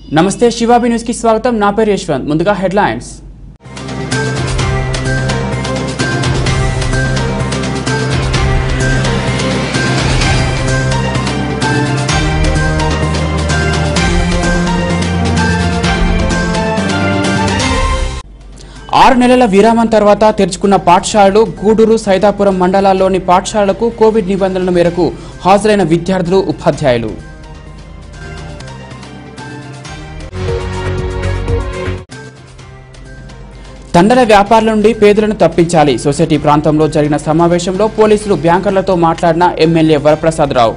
నమస్తే శివాబి న్యూస్ కి స్వాగతం నా పేరు యశ్వంత్ ముందుగా హెడ్లైన్స్ ఆరు నెలల విరామం తర్వాత తెరుచుకున్న పాఠశాలలు గూడూరు సైదాపురం మండలాల్లోని పాఠశాలలకు కోవిడ్ నిబంధనల మేరకు హాజరైన విద్యార్థులు ఉపాధ్యాయులు తండల వ్యాపారుల నుండి పేదలను తప్పించాలి సొసైటీ ప్రాంతంలో జరిగిన సమావేశంలో పోలీసులు బ్యాంకర్లతో మాట్లాడిన ఎమ్మెల్యే వరప్రసాదరావు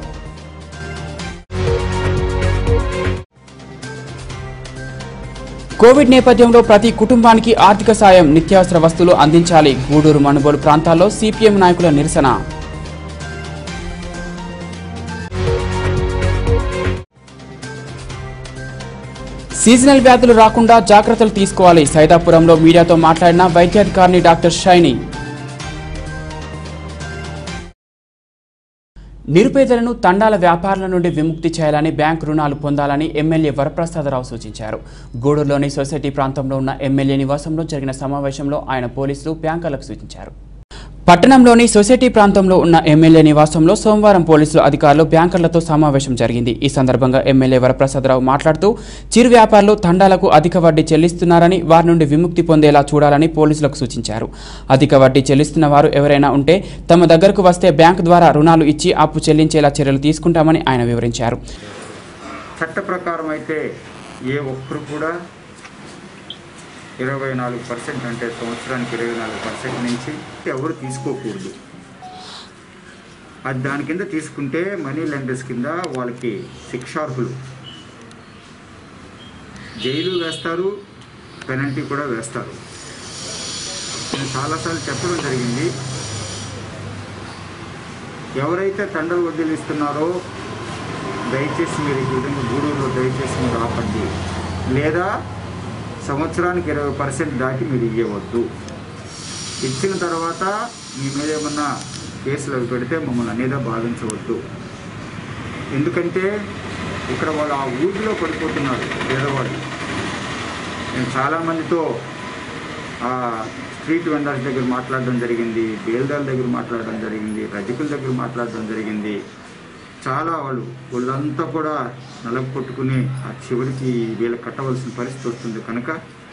కోవిడ్ నేపథ్యంలో ప్రతి కుటుంబానికి ఆర్థిక సాయం నిత్యావసర వస్తువులు అందించాలి గూడూరు మనుబోలు ప్రాంతాల్లో సిపిఎం నాయకుల నిరసన సీజనల్ వ్యాధులు రాకుండా జాగ్రత్తలు తీసుకోవాలి సైదాపురంలో మీడియాతో మాట్లాడిన వైద్యాధికారిని డాక్టర్ షైని నిరుపేదలను తండాల వ్యాపారాల నుండి విముక్తి చేయాలని బ్యాంకు రుణాలు పొందాలని ఎమ్మెల్యే వరప్రసాదరావు సూచించారు గూడూరులోని సొసైటీ ప్రాంతంలో ఉన్న ఎమ్మెల్యే నివాసంలో జరిగిన సమావేశంలో ఆయన పోలీసులు బ్యాంకర్లకు సూచించారు పట్టణంలోని సొసైటీ ప్రాంతంలో ఉన్న ఎమ్మెల్యే నివాసంలో సోమవారం పోలీసులు అధికారులు బ్యాంకర్లతో సమావేశం జరిగింది ఈ సందర్భంగా ఎమ్మెల్యే వరప్రసాదరావు మాట్లాడుతూ చిరు వ్యాపారులు తండాలకు అధిక వడ్డీ చెల్లిస్తున్నారని వారి నుండి విముక్తి పొందేలా చూడాలని పోలీసులకు సూచించారు అధిక వడ్డీ చెల్లిస్తున్న వారు ఎవరైనా ఉంటే తమ దగ్గరకు వస్తే బ్యాంకు ద్వారా రుణాలు ఇచ్చి అప్పు చెల్లించేలా చర్యలు తీసుకుంటామని ఆయన వివరించారు చట్ట ప్రకారం అయితే ఏ ఒక్కరు కూడా ఇరవై నాలుగు పర్సెంట్ అంటే సంవత్సరానికి ఇరవై నాలుగు పర్సెంట్ నుంచి ఎవరు తీసుకోకూడదు అది దాని కింద తీసుకుంటే మనీ లెండర్స్ కింద వాళ్ళకి శిక్షార్హులు జైలు వేస్తారు పెనల్టీ కూడా వేస్తారు నేను చాలాసార్లు చెప్పడం జరిగింది ఎవరైతే తండలు వడ్డీలు ఇస్తున్నారో దయచేసి మీరు ఈ విధంగా గూడూరులో దయచేసి మీరు ఆపండి లేదా సంవత్సరానికి ఇరవై పర్సెంట్ దాటి మీరు ఇవ్వవద్దు ఇచ్చిన తర్వాత మీ మీద ఏమన్నా కేసులు అవి పెడితే మమ్మల్ని అనేదా భావించవద్దు ఎందుకంటే ఇక్కడ వాళ్ళు ఆ ఊరిలో పడిపోతున్నారు పేదవాళ్ళు నేను చాలామందితో ఆ స్ట్రీట్ వెండర్స్ దగ్గర మాట్లాడడం జరిగింది బేల్దార్ దగ్గర మాట్లాడడం జరిగింది రజకుల దగ్గర మాట్లాడడం జరిగింది చాలా వాళ్ళు వాళ్ళంతా కూడా నలగ కొట్టుకుని ఆ చివరికి వీళ్ళకి కట్టవలసిన పరిస్థితి వస్తుంది కనుక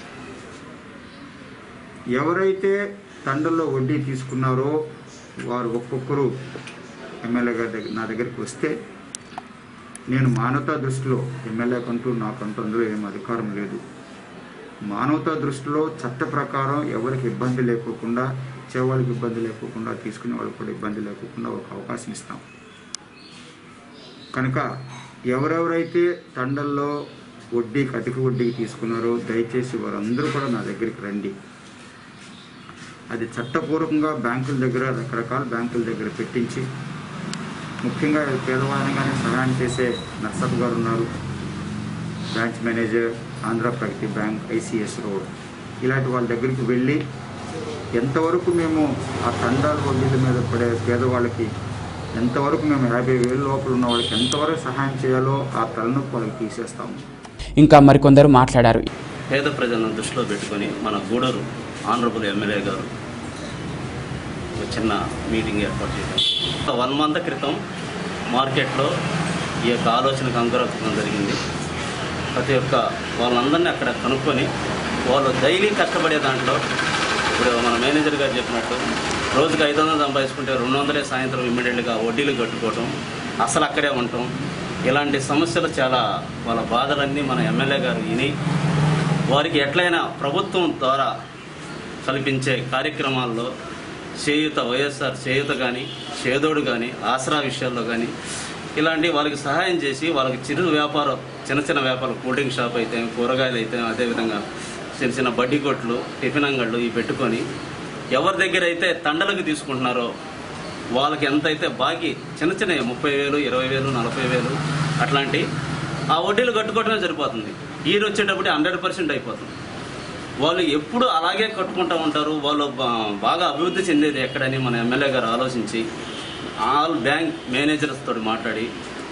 ఎవరైతే తండల్లో వడ్డీ తీసుకున్నారో వారు ఒక్కొక్కరు ఎమ్మెల్యే గారి దగ్గర నా దగ్గరికి వస్తే నేను మానవతా దృష్టిలో ఎమ్మెల్యేకంటూ నాకంటూ అందులో ఏం అధికారం లేదు మానవతా దృష్టిలో చట్ట ప్రకారం ఎవరికి ఇబ్బంది లేకోకుండా ఇచ్చేవాళ్ళకి ఇబ్బంది లేకోకుండా తీసుకునే వాళ్ళకి కూడా ఇబ్బంది లేకోకుండా ఒక అవకాశం ఇస్తాం కనుక ఎవరెవరైతే తండల్లో వడ్డీకి అధిక వడ్డీకి తీసుకున్నారో దయచేసి వారందరూ కూడా నా దగ్గరికి రండి అది చట్టపూర్వకంగా బ్యాంకుల దగ్గర రకరకాల బ్యాంకుల దగ్గర పెట్టించి ముఖ్యంగా పేదవాళ్ళగానే సహాయం చేసే నర్సప్ గారు ఉన్నారు branch manager Andhra Pragati bank ICS road ఇలాంటి వాళ్ళ దగ్గరికి వెళ్ళి ఎంతవరకు మేము ఆ తండాల వడ్డీల మీద పడే పేదవాళ్ళకి ఎంతవరకు మేము యాభై వేల లోపల ఉన్న వాళ్ళకి ఎంతవరకు సహాయం చేయాలో ఆ తలనొప్పి వాళ్ళకి తీసేస్తాము ఇంకా మరికొందరు మాట్లాడారు పేద ప్రజలను దృష్టిలో పెట్టుకొని మన గూడూరు ఆనరబుల్ ఎమ్మెల్యే గారు ఒక చిన్న మీటింగ్ ఏర్పాటు చేశారు వన్ మంత్ క్రితం మార్కెట్లో ఈ యొక్క ఆలోచనకు అంకురత్వం జరిగింది ప్రతి ఒక్క వాళ్ళందరినీ అక్కడ కనుక్కొని వాళ్ళు డైలీ కష్టపడే దాంట్లో ఇప్పుడు మన మేనేజర్ గారు చెప్పినట్టు రోజుకి ఐదు వందలు సంపాదించుకుంటే రెండు వందలే సాయంత్రం ఇమ్మీడియట్గా వడ్డీలు కట్టుకోవటం అసలు అక్కడే ఉండటం ఇలాంటి సమస్యలు చాలా వాళ్ళ బాధలన్నీ మన ఎమ్మెల్యే గారు విని వారికి ఎట్లయినా ప్రభుత్వం ద్వారా కల్పించే కార్యక్రమాల్లో చేయూత వైఎస్ఆర్ చేయూత కానీ చేదోడు కానీ ఆసరా విషయాల్లో కానీ ఇలాంటి వాళ్ళకి సహాయం చేసి వాళ్ళకి చిరు వ్యాపారం చిన్న చిన్న వ్యాపారం కూల్ డ్రింక్ షాప్ అయితే కూరగాయలు అయితే అదేవిధంగా చిన్న చిన్న బడ్డీ కొట్లు టిఫిన్ అంగళ్ళు ఇవి పెట్టుకొని ఎవరి దగ్గర అయితే తండలకు తీసుకుంటున్నారో వాళ్ళకి ఎంత అయితే బాకీ చిన్న చిన్న ముప్పై వేలు ఇరవై వేలు నలభై వేలు అట్లాంటి ఆ వడ్డీలు కట్టుకోవడమే సరిపోతుంది ఈరు వచ్చేటప్పుడు హండ్రెడ్ పర్సెంట్ అయిపోతుంది వాళ్ళు ఎప్పుడు అలాగే కట్టుకుంటూ ఉంటారు వాళ్ళు బా- బాగా అభివృద్ధి చెందేది ఎక్కడని మన ఎమ్మెల్యే గారు ఆలోచించి ఆల్ బ్యాంక్ మేనేజర్స్ తోటి మాట్లాడి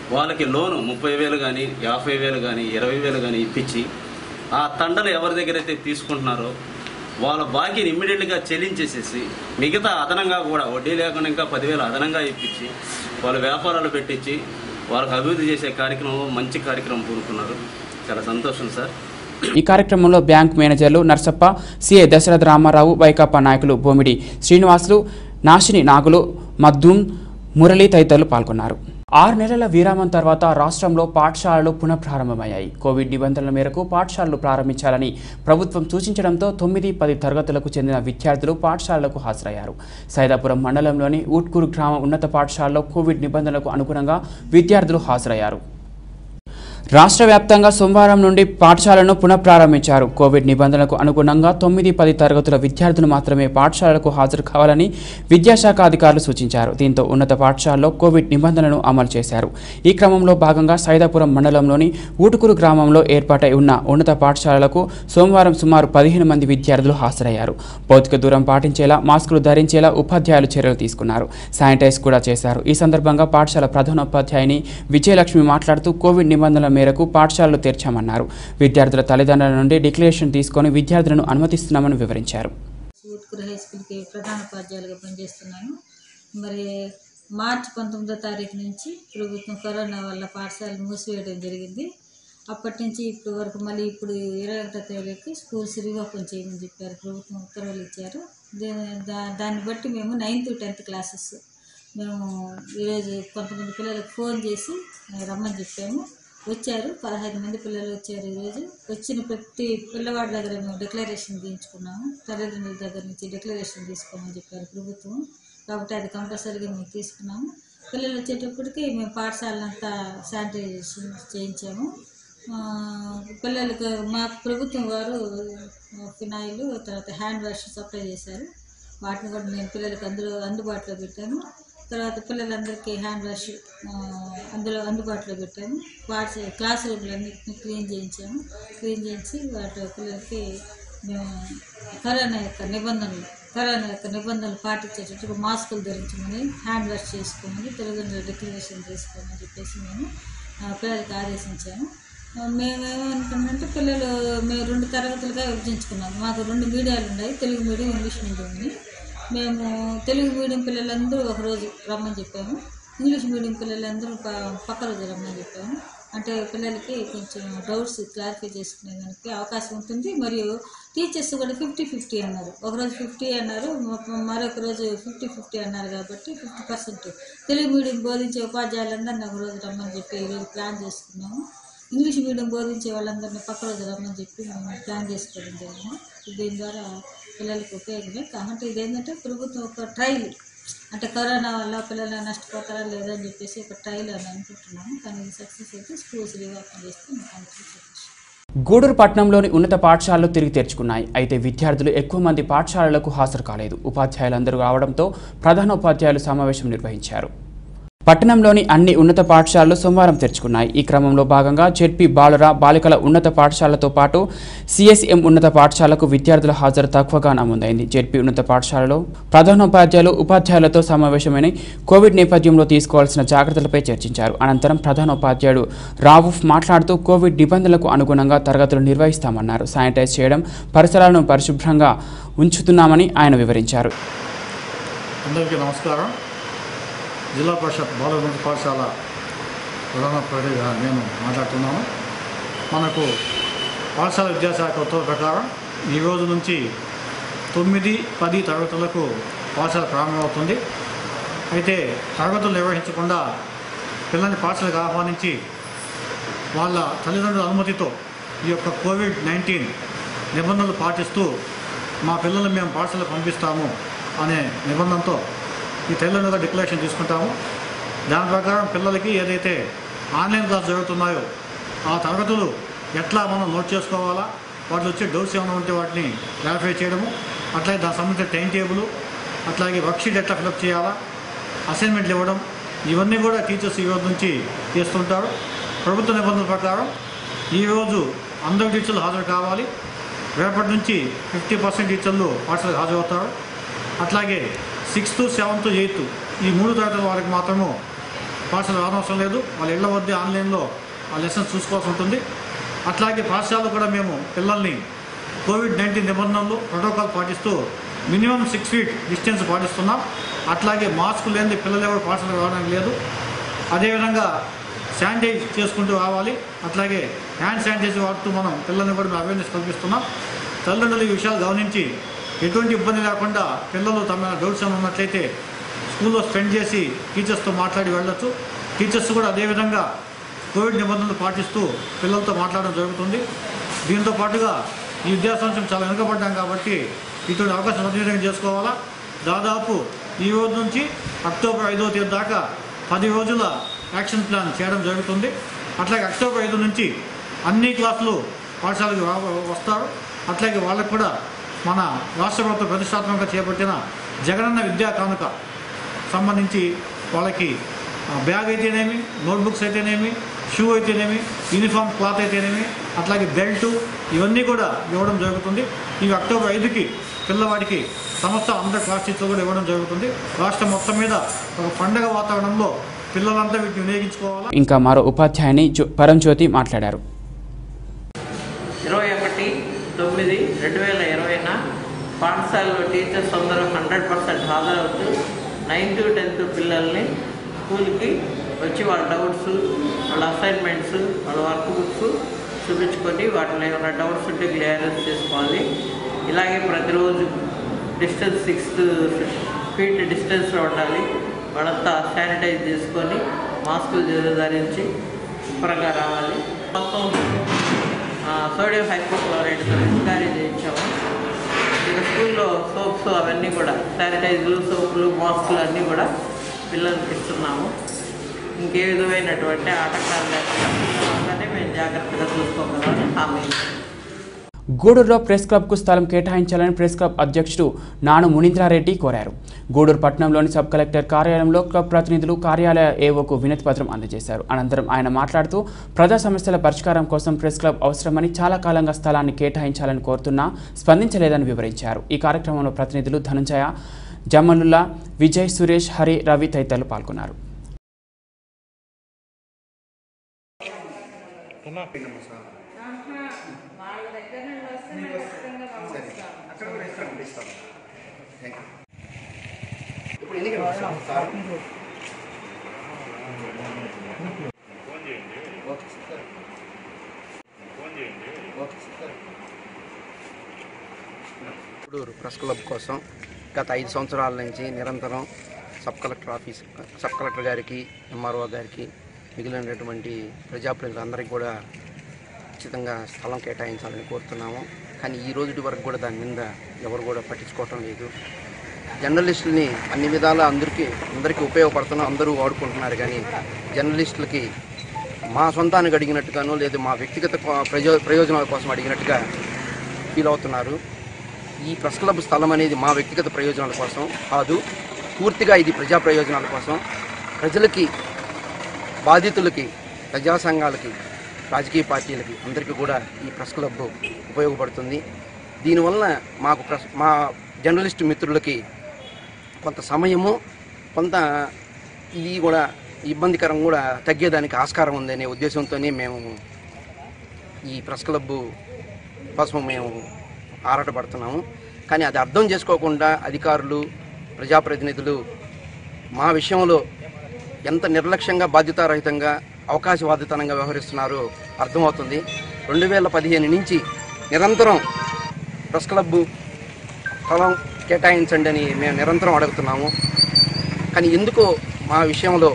వాళ్ళకి లోను ముప్పై వేలు కానీ యాభై వేలు కానీ ఇరవై వేలు కానీ ఇప్పించి ఆ తండలు ఎవరి దగ్గర అయితే తీసుకుంటున్నారో వాళ్ళ బాకీని ఇమ్మీడియట్గా చెల్లించేసేసి మిగతా అదనంగా కూడా వడ్డీ లేకుండా ఇంకా పదివేలు అదనంగా ఇప్పించి వాళ్ళ వ్యాపారాలు పెట్టించి వాళ్ళకి అభివృద్ధి చేసే కార్యక్రమం మంచి కార్యక్రమం పూనుకున్నారు చాలా సంతోషం సార్ ఈ కార్యక్రమంలో బ్యాంక్ మేనేజర్లు నర్సప్ప సిఐ దశరథ రామారావు వైకాపా నాయకులు బొమిడి శ్రీనివాసులు నాశిని నాగులు మద్దూం మురళి తదితరులు పాల్గొన్నారు ఆరు నెలల విరామం తర్వాత రాష్ట్రంలో పాఠశాలలు పునఃప్రారంభమయ్యాయి కోవిడ్ నిబంధనల మేరకు పాఠశాలలు ప్రారంభించాలని ప్రభుత్వం సూచించడంతో తొమ్మిది పది తరగతులకు చెందిన విద్యార్థులు పాఠశాలలకు హాజరయ్యారు సైదాపురం మండలంలోని ఊట్కూరు గ్రామ ఉన్నత పాఠశాలలో కోవిడ్ నిబంధనలకు అనుగుణంగా విద్యార్థులు హాజరయ్యారు రాష్ట్ర వ్యాప్తంగా సోమవారం నుండి పాఠశాలను పునఃప్రారంభించారు కోవిడ్ నిబంధనలకు అనుగుణంగా తొమ్మిది పది తరగతుల విద్యార్థులు మాత్రమే పాఠశాలకు హాజరు కావాలని విద్యాశాఖ అధికారులు సూచించారు దీంతో ఉన్నత పాఠశాలలో కోవిడ్ నిబంధనలను అమలు చేశారు ఈ క్రమంలో భాగంగా సైదాపురం మండలంలోని ఊటుకూరు గ్రామంలో ఏర్పాటై ఉన్న ఉన్నత పాఠశాలలకు సోమవారం సుమారు పదిహేను మంది విద్యార్థులు హాజరయ్యారు భౌతిక దూరం పాటించేలా మాస్కులు ధరించేలా ఉపాధ్యాయులు చర్యలు తీసుకున్నారు శానిటైజ్ కూడా చేశారు ఈ సందర్భంగా పాఠశాల ప్రధానోపాధ్యాయుని విజయలక్ష్మి మాట్లాడుతూ కోవిడ్ నిబంధనల మేరకు పాఠశాలలు తెరిచామన్నారు విద్యార్థుల తల్లిదండ్రుల నుండి డిక్లరేషన్ తీసుకొని విద్యార్థులను అనుమతిస్తున్నామని వివరించారు ఊట్కూరు హై స్కూల్కి ప్రధాన ఉపాధ్యాయులుగా పనిచేస్తున్నాను మరి మార్చి పంతొమ్మిదో తారీఖు నుంచి ప్రభుత్వం కరోనా వల్ల పాఠశాలలు మూసివేయడం జరిగింది అప్పటి నుంచి ఇప్పుడు వరకు మళ్ళీ ఇప్పుడు ఇరవై ఒకటో తారీఖు స్కూల్స్ రీఓపెన్ చేయమని చెప్పారు ప్రభుత్వం ఉత్తర్వులు ఇచ్చారు దే- దా- దాన్ని బట్టి మేము నైన్త్ టెన్త్ క్లాసెస్ మేము ఈరోజు కొంతమంది పిల్లలకు ఫోన్ చేసి రమ్మని చెప్పాము వచ్చారు పదహైదు మంది పిల్లలు వచ్చారు ఈరోజు వచ్చిన ప్రతి పిల్లవాడి దగ్గర మేము డిక్లరేషన్ తీయించుకున్నాము తల్లిదండ్రుల దగ్గర నుంచి డిక్లరేషన్ తీసుకోమని చెప్పారు ప్రభుత్వం కాబట్టి అది కంపల్సరీగా మేము తీసుకున్నాము పిల్లలు వచ్చేటప్పటికి మేము పాఠశాలంతా శానిటైజేషన్ చేయించాము ఆ, పిల్లలకు మా ప్రభుత్వం వారు ఫినాయిల్ తర్వాత హ్యాండ్ వాష్ సప్లై చేశారు వాటిని కూడా మేము పిల్లలకు అందులో అందుబాటులో పెట్టాము తర్వాత పిల్లలందరికీ హ్యాండ్ వాష్ ఆ, అందులో అందుబాటులో పెట్టాము వాటి క్లాస్ రూమ్లన్నింటినీ క్లీన్ చేయించాము క్లీన్ చేయించి వాటి పిల్లలకి మేము కరోనా యొక్క నిబంధనలు కరోనా యొక్క నిబంధనలు పాటించేటట్టు మాస్కులు ధరించమని హ్యాండ్ వాష్ చేసుకోమని తల్లిదండ్రులు డిక్లరేషన్ చేసుకోమని చెప్పేసి మేము ఆ, పిల్లలకి ఆదేశించాము ఆ, మేమేమనుకున్నామంటే పిల్లలు మేము రెండు తరగతులుగా విభజించుకున్నాము మాకు రెండు మీడియాలు ఉన్నాయి తెలుగు మీడియం ఇంగ్లీష్ మీడియం అని మేము తెలుగు మీడియం పిల్లలందరూ ఒకరోజు రమ్మని చెప్పాము ఇంగ్లీష్ మీడియం పిల్లలందరూ ప- పక్క రోజు రమ్మని చెప్పాము అంటే పిల్లలకి కొంచెం డౌట్స్ క్లారిఫై చేసుకునేదానికి అవకాశం ఉంటుంది మరియు టీచర్స్ కూడా ఫిఫ్టీ ఫిఫ్టీ అన్నారు ఒకరోజు ఫిఫ్టీ అన్నారు మ- మరొక రోజు ఫిఫ్టీ ఫిఫ్టీ అన్నారు కాబట్టి ఫిఫ్టీ పర్సెంట్ తెలుగు మీడియం బోధించే ఉపాధ్యాయులందరినీ ఒక రోజు రమ్మని చెప్పి ఈరోజు ప్లాన్ చేసుకున్నాము ఇంగ్లీష్ మీడియం బోధించే వాళ్ళందరినీ పక్క రోజు రమ్మని చెప్పి మేము ప్లాన్ చేసుకోవడం జరిగింది దీని ద్వారా పిల్లలకు ఉపయోగమే కాబట్టి ఇదేంటంటే ప్రభుత్వం ఒక ట్రైల్ అంటే కరోనా వల్ల పిల్లలు నష్టపోతారా లేదా అని చెప్పేసి ఒక ట్రైల్ అని అనుకుంటున్నాము కానీ ఇది సక్సెస్ అయితే స్కూల్స్ రీఓపెన్ చేస్తే మాకు అందరికీ సంతోషం గూడూరు పట్టణంలోని ఉన్నత పాఠశాలలు తిరిగి తెరుచుకున్నాయి అయితే విద్యార్థులు ఎక్కువ మంది పాఠశాలలకు హాజరు కాలేదు ఉపాధ్యాయులందరూ రావడంతో ప్రధానోపాధ్యాయులు సమావేశం నిర్వహించారు పట్టణంలోని అన్ని ఉన్నత పాఠశాలలు సోమవారం తెరుచుకున్నాయి ఈ క్రమంలో భాగంగా జెడ్పీ బాలుర బాలికల ఉన్నత పాఠశాలతో పాటు సిఎస్ఎం ఉన్నత పాఠశాలకు విద్యార్థుల హాజరు తక్కువగా నమోదైంది జెడ్పీ ఉన్నత పాఠశాలలో ప్రధానోపాధ్యాయులు ఉపాధ్యాయులతో సమావేశమని కోవిడ్ నేపథ్యంలో తీసుకోవాల్సిన జాగ్రత్తలపై చర్చించారు అనంతరం ప్రధానోపాధ్యాయుడు రావుఫ్ మాట్లాడుతూ కోవిడ్ నిబంధనలకు అనుగుణంగా తరగతులు నిర్వహిస్తామన్నారు శానిటైజ్ చేయడం పరిసరాలను పరిశుభ్రంగా ఉంచుతున్నామని ఆయన వివరించారు అందరికీ నమస్కారం జిల్లా పరిషత్ బాలగుంట పాఠశాల ప్రధానోపాధ్యాయుడిగా నేను మాట్లాడుతున్నాను మనకు పాఠశాల విద్యాశాఖ ఉత్తర్వుల ప్రకారం ఈ రోజు నుంచి తొమ్మిది పది తరగతులకు పాఠశాల ప్రారంభమవుతుంది అయితే తరగతులు నిర్వహించకుండా పిల్లల్ని పాఠశాలకు ఆహ్వానించి వాళ్ళ తల్లిదండ్రుల అనుమతితో ఈ యొక్క కోవిడ్ నైన్టీన్ నిబంధనలు పాటిస్తూ మా పిల్లల్ని మేము పాఠశాలకు పంపిస్తాము అనే నిబంధనతో ఈ తల్లిదండ్రుల డిక్లరేషన్ తీసుకుంటాము దాని ప్రకారం పిల్లలకి ఏదైతే ఆన్లైన్ క్లాస్ జరుగుతున్నాయో ఆ తరగతులు ఎట్లా మనం నోట్ చేసుకోవాలా వాటిలో వచ్చే డౌట్స్ ఏమైనా ఉంటే వాటిని క్లారిఫై చేయడము అట్లాగే దానికి సంబంధించిన టైం టేబుల్ అట్లాగే వర్క్షీట్ ఎట్లా ఫిలప్ చేయాలా అసైన్మెంట్లు ఇవ్వడం ఇవన్నీ కూడా టీచర్స్ ఈ రోజు నుంచి చేస్తుంటారు ప్రభుత్వ నిబంధనల ప్రకారం ఈరోజు అందరు టీచర్లు హాజరు కావాలి రేపటి నుంచి ఫిఫ్టీ పర్సెంట్ టీచర్లు పాఠశాలకు హాజరవుతారు అట్లాగే సిక్స్త్ సెవెంత్ ఎయిత్ ఈ మూడు తరగతుల వారికి మాత్రము పాఠశాల రానవసరం లేదు వాళ్ళ ఇళ్ల వద్దే ఆన్లైన్లో ఆ లెసన్స్ చూసుకోవాల్సి ఉంటుంది అట్లాగే పాఠశాలలో కూడా మేము పిల్లల్ని కోవిడ్ నైన్టీన్ నిబంధనలు ప్రోటోకాల్ పాటిస్తూ మినిమం సిక్స్ ఫీట్ డిస్టెన్స్ పాటిస్తున్నాం అట్లాగే మాస్క్ లేని పిల్లలు ఎవరు పాఠశాలకు రావడానికి లేదు అదేవిధంగా శానిటైజ్ చేసుకుంటూ రావాలి అట్లాగే హ్యాండ్ శానిటైజర్ వాడుతూ మనం పిల్లల్ని కూడా మేము అవేర్నెస్ కల్పిస్తున్నాం తల్లిదండ్రులు ఈ విషయాలు గమనించి ఎటువంటి ఇబ్బంది లేకుండా పిల్లలు తమ డౌట్స్ ఏమైనా ఉన్నట్లయితే స్కూల్లో స్పెండ్ చేసి టీచర్స్తో మాట్లాడి వెళ్ళొచ్చు టీచర్స్ కూడా అదేవిధంగా కోవిడ్ నిబంధనలు పాటిస్తూ పిల్లలతో మాట్లాడడం జరుగుతుంది దీంతో పాటుగా ఈ విద్యా సంవత్సరం చాలా వెనుకబడ్డాం కాబట్టి ఇటువంటి అవకాశం సద్వినియోగం చేసుకోవాలా దాదాపు ఈ రోజు నుంచి అక్టోబర్ ఐదవ తేదీ దాకా పది రోజుల యాక్షన్ ప్లాన్ చేయడం జరుగుతుంది అట్లాగే అక్టోబర్ ఐదు నుంచి అన్ని క్లాసులు పాఠశాలకు రా- వస్తారు అట్లాగే వాళ్ళకు కూడా మన రాష్ట్ర ప్రభుత్వం ప్రతిష్టాత్మకంగా చేపట్టిన జగనన్న విద్యా కానుక సంబంధించి వాళ్ళకి ఆ, బ్యాగ్ అయితేనేమి నోట్బుక్స్ అయితేనేమి షూ అయితేనేమి యూనిఫామ్ క్లాత్ అయితేనేమి అట్లాగే బెల్టు ఇవన్నీ కూడా ఇవ్వడం జరుగుతుంది ఇవి అక్టోబర్ ఐదుకి పిల్లవాడికి సంస్థ అందరి క్లాస్ టీచర్ కూడా ఇవ్వడం జరుగుతుంది రాష్ట్రం మొత్తం మీద ఒక పండగ వాతావరణంలో పిల్లలంతా వీటిని వినియోగించుకోవాలా ఇంకా మరో ఉపాధ్యాయుని జ్యో- పరంజ్యోతి మాట్లాడారు ఇరవై ఒకటి తొమ్మిది రెండు వేల ఇరవైన పాఠశాలలో టీచర్స్ అందరూ హండ్రెడ్ పర్సెంట్ హాజరవుతూ నైన్త్ టెన్త్ పిల్లల్ని స్కూల్కి వచ్చి వాళ్ళ డౌట్స్ వాళ్ళ అసైన్మెంట్స్ వాళ్ళ వర్క్ బుక్స్ చూపించుకొని వాటిలో ఏమైనా డౌట్స్ ఉంటే క్లియరెన్స్ చేసుకోవాలి ఇలాగే ప్రతిరోజు డిస్టెన్స్ సిక్స్ ఫీట్ డిస్టెన్స్లో ఉండాలి వాళ్ళంతా శానిటైజ్ చేసుకొని మాస్కులు ధరించి శుభ్రంగా రావాలి మొత్తం ఆ, సోడియం హైపోక్లోరైడ్ పిచికారీ చేయించాము ఇక స్కూల్లో సోప్స్ అవన్నీ కూడా శానిటైజర్లు సోపులు మాస్కులు అన్నీ కూడా పిల్లలకి ఇస్తున్నాము ఇంకే విధమైనటువంటి ఆటంకాలు లేకుండా పిల్లలందరినీ మేము జాగ్రత్తగా చూసుకోగలమని హామీ ఇస్తున్నాం. గూడూరులో ప్రెస్ క్లబ్కు స్థలం కేటాయించాలని ప్రెస్ క్లబ్ అధ్యక్షుడు నాను మునీంద్రారెడ్డి కోరారు గూడూరు పట్టణంలోని సబ్ కలెక్టర్ కార్యాలయంలో క్లబ్ ప్రతినిధులు కార్యాలయ ఏవోకు వినతి పత్రం అందజేశారు అనంతరం ఆయన మాట్లాడుతూ ప్రజా సమస్యల పరిష్కారం కోసం ప్రెస్ క్లబ్ అవసరమని చాలా కాలంగా స్థలాన్ని కేటాయించాలని కోరుతున్నా స్పందించలేదని వివరించారు ఈ కార్యక్రమంలో ప్రతినిధులు ధనంజయ జమ్మలుల్లా విజయ్ సురేష్ హరి రవి తదితరులు పాల్గొన్నారు గూడూరు ప్రెస్ క్లబ్ కోసం గత ఐదు సంవత్సరాల నుంచి నిరంతరం sub collector office sub collector గారికి ఎంఆర్ఓ గారికి మిగిలినటువంటి ప్రజాప్రతినిధులందరికీ కూడా ఖచ్చితంగా స్థలం కేటాయించాలని కోరుతున్నాము కానీ ఈ రోజు వరకు కూడా దాని మీద ఎవరు కూడా పట్టించుకోవటం లేదు జర్నలిస్టులని అన్ని విధాలా అందరికీ అందరికీ ఉపయోగపడుతున్నాం అందరూ వాడుకుంటున్నారు కానీ జర్నలిస్టులకి మా సొంతానికి అడిగినట్టుగానో లేదు మా వ్యక్తిగత కో- ప్రయో ప్రయోజనాల కోసం అడిగినట్టుగా ఫీల్ అవుతున్నారు ఈ ప్రెస్ క్లబ్ స్థలం అనేది మా వ్యక్తిగత ప్రయోజనాల కోసం కాదు పూర్తిగా ఇది ప్రజా ప్రయోజనాల కోసం ప్రజలకి బాధితులకి ప్రజా సంఘాలకి రాజకీయ పార్టీలకి అందరికీ కూడా ఈ ప్రెస్ క్లబ్ ఉపయోగపడుతుంది దీనివల్ల మాకు ప్రెస్ మా జర్నలిస్టు మిత్రులకి కొంత సమయము కొంత ఇది కూడా ఇబ్బందికరం కూడా తగ్గేదానికి ఆస్కారం ఉందనే ఉద్దేశంతోనే మేము ఈ ప్రెస్ క్లబ్ కోసం మేము ఆరాటపడుతున్నాము కానీ అది అర్థం చేసుకోకుండా అధికారులు ప్రజాప్రతినిధులు మా విషయంలో ఎంత నిర్లక్ష్యంగా బాధ్యతారహితంగా అవకాశవాదితనంగా వ్యవహరిస్తున్నారో అర్థమవుతుంది రెండు వేల పదిహేను నుంచి నిరంతరం ప్రెస్ క్లబ్ స్థలం కేటాయించండి అని మేము నిరంతరం అడుగుతున్నాము కానీ ఎందుకో మా విషయంలో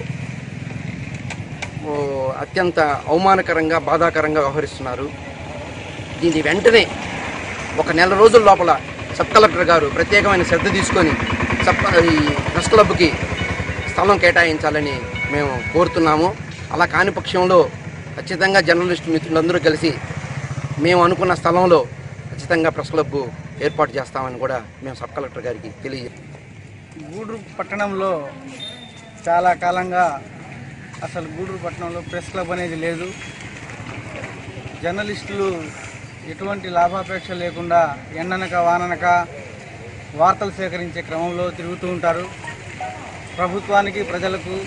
ఓ, అత్యంత అవమానకరంగా బాధాకరంగా వ్యవహరిస్తున్నారు దీన్ని వెంటనే ఒక నెల రోజుల లోపల సబ్ కలెక్టర్ గారు ప్రత్యేకమైన శ్రద్ధ తీసుకొని సబ్ ఈ ప్రెస్ క్లబ్కి స్థలం కేటాయించాలని మేము కోరుతున్నాము అలా కాని పక్షంలో ఖచ్చితంగా జర్నలిస్టు మిత్రులందరూ కలిసి మేము అనుకున్న స్థలంలో ఖచ్చితంగా ప్రెస్ క్లబ్ ఏర్పాటు చేస్తామని కూడా మేము సబ్ కలెక్టర్ గారికి తెలియజేస్తాం గూడూరు పట్టణంలో చాలా కాలంగా అసలు గూడూరు పట్టణంలో ప్రెస్ క్లబ్ అనేది లేదు జర్నలిస్టులు ఎటువంటి లాభాపేక్ష లేకుండా ఎండనక వాననక వార్తలు సేకరించే క్రమంలో తిరుగుతూ ఉంటారు ప్రభుత్వానికి ప్రజలకు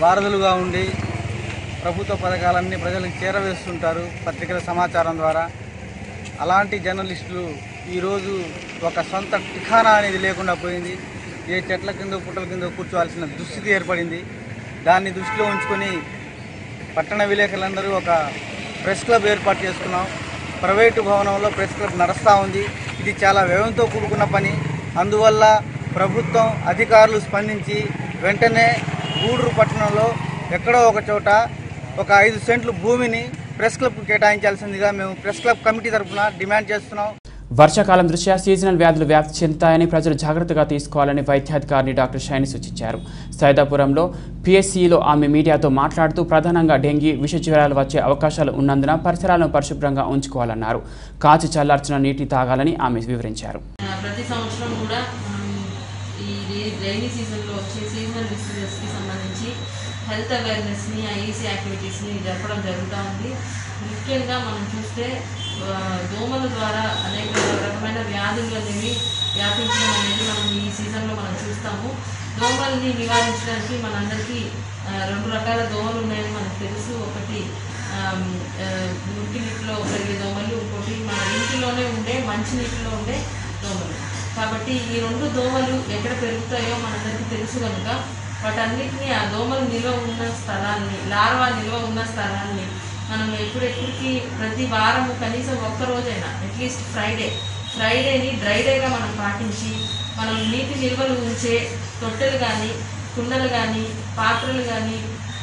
వారధులుగా ఉండి ప్రభుత్వ పథకాలన్నీ ప్రజలకు చేరవేస్తుంటారు పత్రికల సమాచారం ద్వారా అలాంటి జర్నలిస్టులు ఈరోజు ఒక సొంత ఠికానా అనేది లేకుండా పోయింది ఏ చెట్ల కింద పుట్టల కింద కూర్చోవాల్సిన దుస్థితి ఏర్పడింది దాన్ని దృష్టిలో ఉంచుకొని పట్టణ విలేకరులందరూ ఒక ప్రెస్ క్లబ్ ఏర్పాటు చేసుకున్నాం ప్రైవేటు భవనంలో ప్రెస్ క్లబ్ నడుస్తూ ఉంది ఇది చాలా వ్యయంతో కూడుకున్న పని అందువల్ల ప్రభుత్వం అధికారులు స్పందించి వెంటనే గూడూరు పట్టణంలో ఎక్కడో ఒక చోట ఒక ఐదు సెంట్లు భూమిని ప్రెస్ క్లబ్కు కేటాయించాల్సిందిగా మేము ప్రెస్ క్లబ్ కమిటీ తరఫున డిమాండ్ చేస్తున్నాం వర్షాకాలం దృష్ట్యా సీజనల్ వ్యాధులు వ్యాప్తి చెందుతాయని ప్రజలు జాగ్రత్తగా తీసుకోవాలని వైద్యాధికారిని డాక్టర్ షైని సూచించారు సైదాపురంలో పిఎస్సిలో ఆమె మీడియాతో మాట్లాడుతూ ప్రధానంగా డెంగీ విష జ్వరాలు వచ్చే అవకాశాలు ఉన్నందున పరిసరాలను పరిశుభ్రంగా ఉంచుకోవాలన్నారు కాచి చల్లార్చిన నీటి తాగాలని ఆమె వివరించారు ఆ, ప్రతి సంవత్సరం కూడా మనం ఈ రే- రైనీ సీజన్లో వచ్చే సీజనల్ డిసీజెస్కి సంబంధించి హెల్త్ అవేర్నెస్ని ఐఈసీ యాక్టివిటీస్ని జరపడం జరుగుతూ ఉంది ముఖ్యంగా మనం చూస్తే ఆ, దోమల ద్వారా అనేక రకమైన వ్యాధులు అనేవి వ్యాపించడం అనేది మనం ఈ సీజన్లో మనం చూస్తాము దోమల్ని నివారించడానికి మనందరికీ ఆ, రెండు రకాల దోమలు ఉన్నాయని మనకు తెలుసు ఒకటి ఆమ్, ఆ, మురికి నీటిలో పెరిగే దోమలు ఇంకోటి మన ఇంటిలోనే ఉండే మంచి నీటిలో ఉండే దోమలు కాబట్టి ఈ రెండు దోమలు ఎక్కడ పెరుగుతాయో మనందరికీ తెలుసు కనుక వాటన్నిటిని ఆ దోమలు నిల్వ ఉన్న స్థలాన్ని లార్వా నిల్వ ఉన్న స్థలాన్ని మనం ఎప్పుడెప్పటికి ప్రతి వారము కనీసం ఒక్క రోజైనా అట్లీస్ట్ ఫ్రైడే ఫ్రైడేని డ్రై డేగా మనం పాటించి మనం నీటి నిల్వలు ఉంచే తొట్టెలు కానీ కుండలు కానీ పాత్రలు కానీ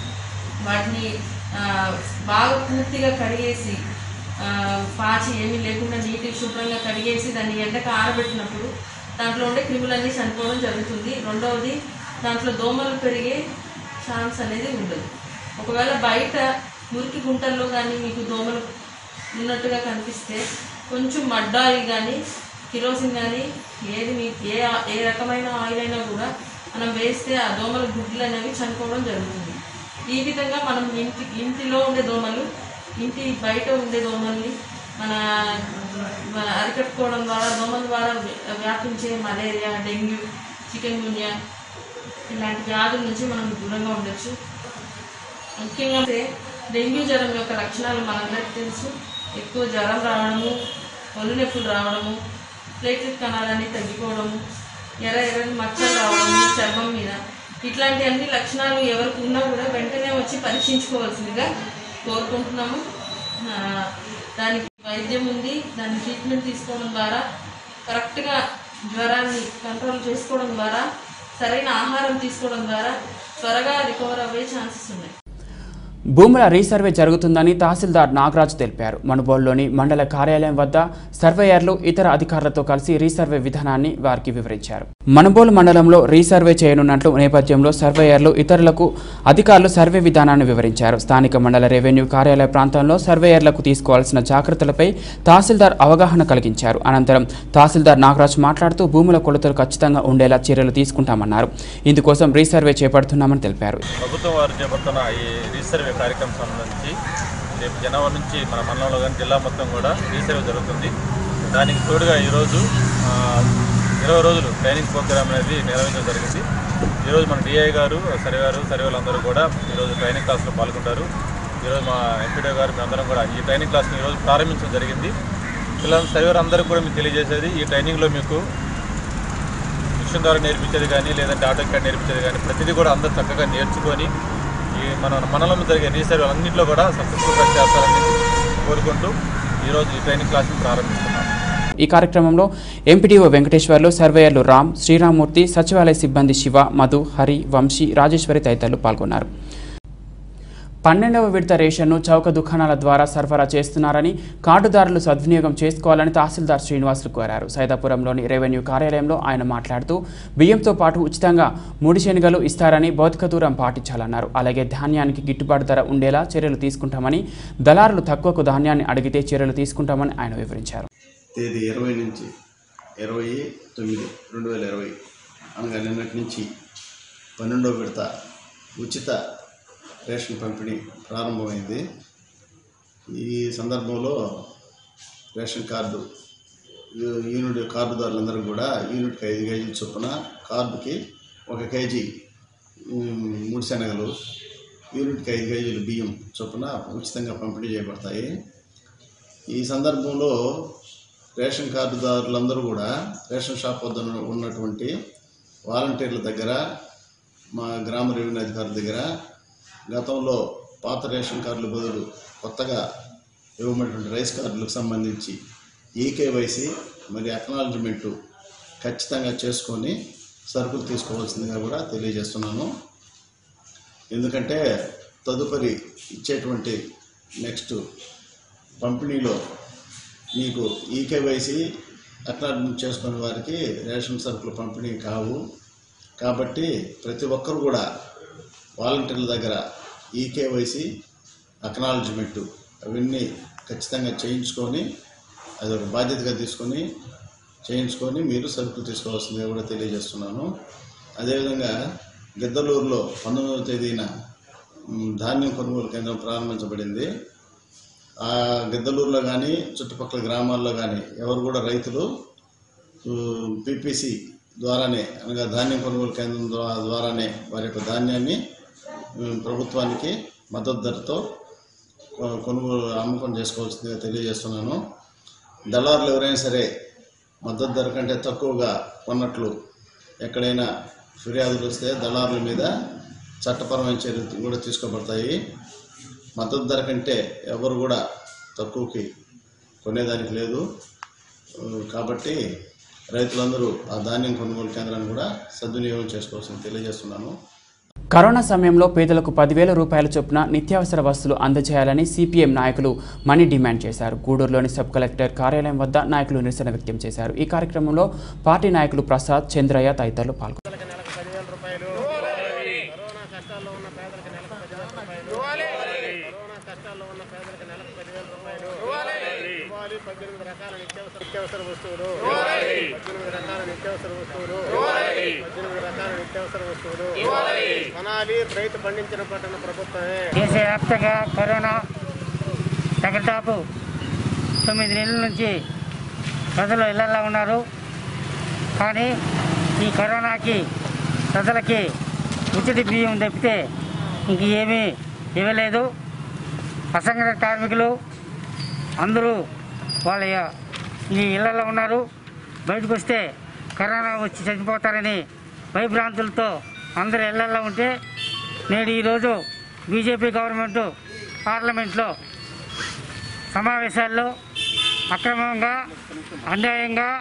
వాటిని ఆ, బాగా పూర్తిగా కడిగేసి ఆ, పాచి ఏమీ లేకుండా నీటి శుభ్రంగా కడిగేసి దాన్ని ఎండకు ఆరబెట్టినప్పుడు దాంట్లో ఉండే క్రిములన్నీ చనిపోవడం జరుగుతుంది రెండవది దాంట్లో దోమలు పెరిగే ఛాన్స్ అనేది ఉండదు ఒకవేళ బయట మురికి గుంటల్లో కానీ మీకు దోమలు ఉన్నట్టుగా కనిపిస్తే కొంచెం మడ్ ఆయిల్ కానీ కిరోసిన్ కానీ ఏది మీ ఏ ఆ- ఏ రకమైన ఆయిల్ అయినా కూడా మనం వేస్తే ఆ దోమల గుడ్లు అనేవి చనిపోవడం జరుగుతుంది ఈ విధంగా మనం ఇంటి ఇంటిలో ఉండే దోమలు ఇంటి బయట ఉండే దోమల్ని మన మన అరికట్టుకోవడం ద్వారా దోమల ద్వారా వ్య- వ్యాపించే మలేరియా డెంగ్యూ చికెన్ గున్యా ఇలాంటి వ్యాధుల నుంచి మనం దూరంగా ఉండొచ్చు ముఖ్యంగా అయితే డెంగ్యూ జ్వరం యొక్క లక్షణాలు మనందరికీ తెలుసు ఎక్కువ జ్వరం రావడము ఒళ్ళు నొప్పులు రావడము ప్లేట్లెట్ కణాలన్నీ తగ్గిపోవడము ఎర్ర ఎర్రని మచ్చలు రావడము చర్మం మీద ఇట్లాంటి అన్ని లక్షణాలు ఎవరికి ఉన్నా కూడా వెంటనే వచ్చి పరీక్షించుకోవాల్సిందిగా కోరుకుంటున్నాము ఆ, దానికి వైద్యం ఉంది దాని ట్రీట్మెంట్ తీసుకోవడం ద్వారా కరెక్ట్గా జ్వరాన్ని కంట్రోల్ చేసుకోవడం ద్వారా సరైన ఆహారం తీసుకోవడం ద్వారా త్వరగా రికవర్ అయ్యే ఛాన్సెస్ ఉన్నాయి భూముల రీసర్వే జరుగుతుందని తహసీల్దార్ నాగరాజు తెలిపారు మనుబోలులోని మండల కార్యాలయం వద్ద సర్వేయర్లు ఇతర అధికారులతో కలిసి రీసర్వే విధానాన్ని వారికి వివరించారు మనుబోలు మండలంలో రీసర్వే చేయనున్నట్లు నేపథ్యంలో సర్వేయర్లు ఇతరులకు అధికారులు సర్వే విధానాన్ని వివరించారు స్థానిక మండల రెవెన్యూ కార్యాలయ ప్రాంతంలో సర్వేయర్లకు తీసుకోవాల్సిన జాగ్రత్తలపై తహసీల్దార్ అవగాహన కలిగించారు అనంతరం తహసీల్దార్ నాగరాజు మాట్లాడుతూ భూముల కొలతలు ఖచ్చితంగా ఉండేలా చర్యలు తీసుకుంటామన్నారు ఇందుకోసం రీసర్వే చేపడుతున్నామని తెలిపారు ప్రభుత్వం వారు చేపడుతున్న ఈ రీసర్వే కార్యక్రమం సంబంధించి రేపు జనవరి నుంచి మన మండలంలో కానీ జిల్లా మొత్తం కూడా రీసర్వే జరుగుతుంది దానికి తోడుగా ఈరోజు ఆ, ఇరవై రోజులు ట్రైనింగ్ ప్రోగ్రామ్ అనేది నిర్వహించడం జరిగింది ఈరోజు మన డిఐ గారు సర్వే గారు సర్వేలు అందరూ కూడా ఈరోజు ట్రైనింగ్ క్లాస్లో పాల్గొంటారు ఈరోజు మా ఎంపీడీ గారు మేమందరం కూడా ఈ ట్రైనింగ్ క్లాస్ని ఈరోజు ప్రారంభించడం జరిగింది పిల్లల సర్వేర్ అందరికీ కూడా మీకు తెలియజేసేది ఈ ట్రైనింగ్లో మీకు మిషన్ ద్వారా నేర్పించేది కానీ లేదంటే ఆటో కార్డ్ నేర్పించేది కానీ ప్రతిదీ కూడా అందరూ చక్కగా నేర్చుకొని ఈ మన మనలో జరిగే రీసర్వ్ అన్నింటిలో కూడా సక్సెస్ఫుల్గా చేస్తారని కోరుకుంటూ ఈరోజు ఈ ట్రైనింగ్ క్లాస్ని ప్రారంభిస్తున్నాం ఈ కార్యక్రమంలో ఎంపీడీఓ వెంకటేశ్వర్లు సర్వేయర్లు రామ్ శ్రీరామూర్తి సచివాలయ సిబ్బంది శివ మధు హరి వంశీ రాజేశ్వరి తదితరులు పాల్గొన్నారు పన్నెండవ విడత రేషన్ను చౌక దుకాణాల ద్వారా సరఫరా చేస్తున్నారని కార్డుదారులు సద్వినియోగం చేసుకోవాలని తహసీల్దార్ శ్రీనివాసులు కోరారు సైదాపురంలోని రెవెన్యూ కార్యాలయంలో ఆయన మాట్లాడుతూ బియ్యంతో పాటు ఉచితంగా ముడి శనగలు ఇస్తారని భౌతిక దూరం పాటించాలన్నారు అలాగే ధాన్యానికి గిట్టుబాటు ధర ఉండేలా చర్యలు తీసుకుంటామని దళారులు తక్కువకు ధాన్యాన్ని అడిగితే చర్యలు తీసుకుంటామని ఆయన వివరించారు తేదీ ఇరవై నుంచి ఇరవై తొమ్మిది రెండు వేల ఇరవై అనగా నిన్నటి నుంచి పన్నెండో విడత ఉచిత రేషన్ పంపిణీ ప్రారంభమైంది ఈ సందర్భంలో రేషన్ కార్డు యూ- యూనిట్ కార్డుదారులందరూ కూడా యూనిట్కి ఐదు కేజీల చొప్పున కార్డుకి ఒక కేజీ ఉమ్, మూడు శనగలు యూనిట్కి ఐదు కేజీలు బియ్యం చొప్పున ఉచితంగా పంపిణీ చేయబడతాయి ఈ సందర్భంలో రేషన్ కార్డుదారులందరూ కూడా రేషన్ షాప్ వద్ద ఉన్నటువంటి వాలంటీర్ల దగ్గర మా గ్రామ రెవెన్యూ అధికారుల దగ్గర గతంలో పాత రేషన్ కార్డుల బదులు కొత్తగా ఇవ్వబడినటువంటి రైస్ కార్డులకు సంబంధించి ఈకేవైసీ మరి అక్నాలజ్మెంటు ఖచ్చితంగా చేసుకొని సరుకులు తీసుకోవాల్సిందిగా కూడా తెలియజేస్తున్నాను ఎందుకంటే తదుపరి ఇచ్చేటువంటి నెక్స్ట్ పంపిణీలో మీకు ఈకేవైసీ అక్నాలజ్మెంట్ చేసుకునే వారికి రేషన్ సరుకులు పంపిణీ కావు కాబట్టి ప్రతి ఒక్కరు కూడా వాలంటీర్ల దగ్గర ఈకేవైసీ అక్నాలజ్మెంటు అవన్నీ ఖచ్చితంగా చేయించుకొని అది ఒక బాధ్యతగా తీసుకొని చేయించుకొని మీరు సరుకులు తీసుకోవాల్సిందిగా కూడా తెలియజేస్తున్నాను అదేవిధంగా గిద్దలూరులో పంతొమ్మిదవ తేదీన మ్, ధాన్యం కొనుగోలు కేంద్రం ప్రారంభించబడింది ఆ గిద్దలూరులో కానీ చుట్టుపక్కల గ్రామాల్లో కానీ ఎవరు కూడా రైతులు పిపిసి ద్వారానే అనగా ధాన్యం కొనుగోలు కేంద్రం ద్వా- ద్వారానే వారి యొక్క ధాన్యాన్ని ఉమ్, ప్రభుత్వానికి మద్దతు ధరతో కొ- కొనుగోలు అమ్మకం చేసుకోవాల్సిందిగా తెలియజేస్తున్నాను దళారులు ఎవరైనా సరే మద్దతు ధర కంటే తక్కువగా కొన్నట్లు ఎక్కడైనా ఫిర్యాదులు వస్తే దళారుల మీద చట్టపరమైన చర్యలు కూడా తీసుకోబడతాయి మద్దతు ధర కంటే ఎవరు కూడా తక్కువకి కొనేదానికి లేదు ఆ, కాబట్టి రైతులందరూ ఆ ధాన్యం కొనుగోలు కేంద్రాన్ని కూడా సద్వినియోగం చేసుకోవాల్సింది తెలియజేస్తున్నాను కరోనా సమయంలో పేదలకు పదివేల రూపాయల చొప్పున నిత్యావసర వస్తువులు అందజేయాలని సిపిఎం నాయకులు మనీ డిమాండ్ చేశారు గూడూరులోని సబ్ కలెక్టర్ కార్యాలయం వద్ద నాయకులు నిరసన వ్యక్తం చేశారు ఈ కార్యక్రమంలో పార్టీ నాయకులు ప్రసాద్ చంద్రయ్య తదితరులు పాల్గొన్నారు పదివేల రూపాయలు కరోనా కష్టాల్లో ఉన్న పేదలకు నెలకు పదివేల రూపాయలు కరోనా కష్టాల్లో ఉన్న పేదలకు నెలకు పదివేల రూపాయలు ఇవ్వాలి పద్దెనిమిది రకాల నిత్యావసర నిత్యావసర వస్తువులు పద్దెనిమిది రకాల నిత్యావసర వస్తువులు పద్దెనిమిది రకాల నిత్యావసర వస్తువులు కొనాలి రైతు పండించిన పంటను ప్రభుత్వమే దేశవ్యాప్తంగా కరోనా తగటాపు తొమ్మిది నెలల నుంచి ప్రజలు ఇళ్లలో ఉన్నారు కానీ ఈ కరోనాకి ప్రజలకి ఉచిత బియ్యం తప్పితే ఇంక ఏమీ ఇవ్వలేదు అసంఘటిత కార్మికులు అందరూ వాళ్ళ ఈ ఇళ్లలో ఉన్నారు బయటకు వస్తే కరోనా వచ్చి చనిపోతారని భయభ్రాంతులతో అందరు ఇళ్లలో ఉంటే నేడు ఈరోజు బీజేపీ గవర్నమెంట్ పార్లమెంట్లో సమావేశాల్లో అక్రమంగా అన్యాయంగా